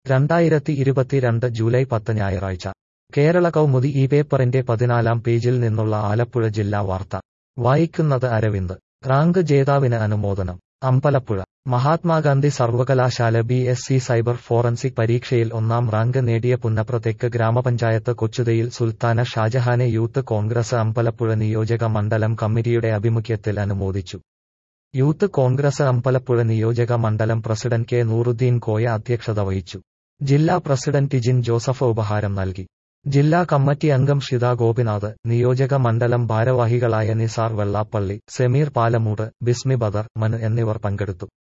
രണ്ടായിരത്തി ഇരുപത്തിരണ്ട് ജൂലൈ പത്ത് ഞായറാഴ്ച കേരള കൗമുദി ഈ പേപ്പറിന്റെ പതിനാലാം പേജിൽ നിന്നുള്ള ആലപ്പുഴ ജില്ലാ വാർത്ത വായിക്കുന്നത് അരവിന്ദ് റാങ്ക് ജേതാവിന് അനുമോദനം അമ്പലപ്പുഴ മഹാത്മാഗാന്ധി സർവകലാശാല B S C cyber forensic പരീക്ഷയിൽ ഒന്നാം റാങ്ക് നേടിയ പുന്നപ്ര തെക്ക് ഗ്രാമപഞ്ചായത്ത് കൊച്ചുതയിൽ സുൽത്താന ഷാജഹാനെ യൂത്ത് കോൺഗ്രസ് അമ്പലപ്പുഴ നിയോജക മണ്ഡലം കമ്മിറ്റിയുടെ ആഭിമുഖ്യത്തിൽ അനുമോദിച്ചു യൂത്ത് കോൺഗ്രസ് അമ്പലപ്പുഴ നിയോജക മണ്ഡലം പ്രസിഡന്റ് കെ നൂറുദ്ദീൻ കോയ അധ്യക്ഷത വഹിച്ചു ജില്ലാ പ്രസിഡന്റ് ടിജിൻ ജോസഫ് ഉപഹാരം നൽകി ജില്ലാ കമ്മിറ്റി അംഗം ഷിത ഗോപിനാഥ് നിയോജക മണ്ഡലം ഭാരവാഹികളായ നിസാർ വെള്ളാപ്പള്ളി സെമീർ പാലമൂട് ബിസ്മി ബദർ മനു എന്നിവർ പങ്കെടുത്തു